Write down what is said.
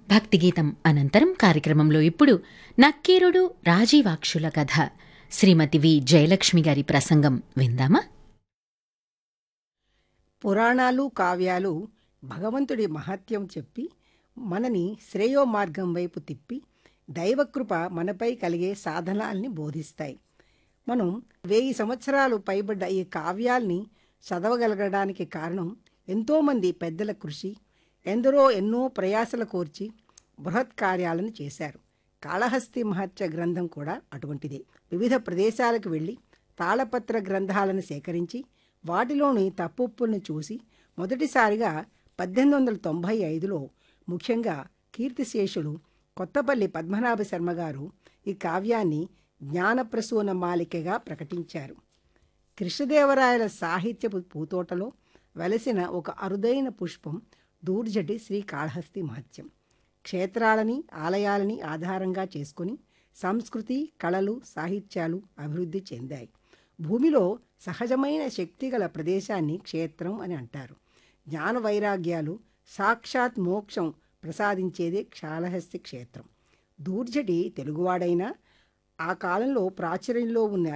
భక్తిగీతం అనంతరం కార్యక్రమంలో ఇప్పుడు నక్కీరుడు రాజీవాక్షుల కథ శ్రీమతి వి జయలక్ష్మి గారి ప్రసంగం విందామా పురాణాలు కావ్యాలు భగవంతుడి మహత్యం చెప్పి మనని శ్రేయో మార్గం వైపు తిప్పి దైవకృప మనపై కలిగే సాధనాల్ని బోధిస్తాయి మనం వెయ్యి సంవత్సరాలు పైబడ్డ ఈ కావ్యాల్ని చదవగలగడానికి కారణం ఎంతోమంది పెద్దల కృషి ఎందరో ఎన్నో ప్రయాసల కోర్చి బృహత్ కార్యాలను చేశారు కాళహస్తి మహత్య గ్రంథం కూడా అటువంటిదే వివిధ ప్రదేశాలకు వెళ్ళి తాళపత్ర గ్రంథాలను సేకరించి వాటిలోని తప్పులను చూసి మొదటిసారిగా పద్దెనిమిది వందల తొంభై ఐదులో ముఖ్యంగా కీర్తిశేషులు కొత్తపల్లి పద్మనాభ శర్మ గారు ఈ కావ్యాన్ని జ్ఞానప్రసూన మాలికగా ప్రకటించారు కృష్ణదేవరాయల సాహిత్యపు పూతోటలో వెలసిన ఒక అరుదైన పుష్పం దూర్జటి శ్రీకాళహస్తి మహత్యం క్షేత్రాలని ఆలయాలని ఆధారంగా చేసుకుని సంస్కృతి కళలు సాహిత్యాలు అభివృద్ధి చెందాయి భూమిలో సహజమైన శక్తి గల ప్రదేశాన్ని క్షేత్రం అని అంటారు జ్ఞాన వైరాగ్యాలు సాక్షాత్ మోక్షం ప్రసాదించేదే కాళహస్తి క్షేత్రం దూర్జటి తెలుగువాడైనా ఆ కాలంలో ప్రాచుర్యంలో ఉన్న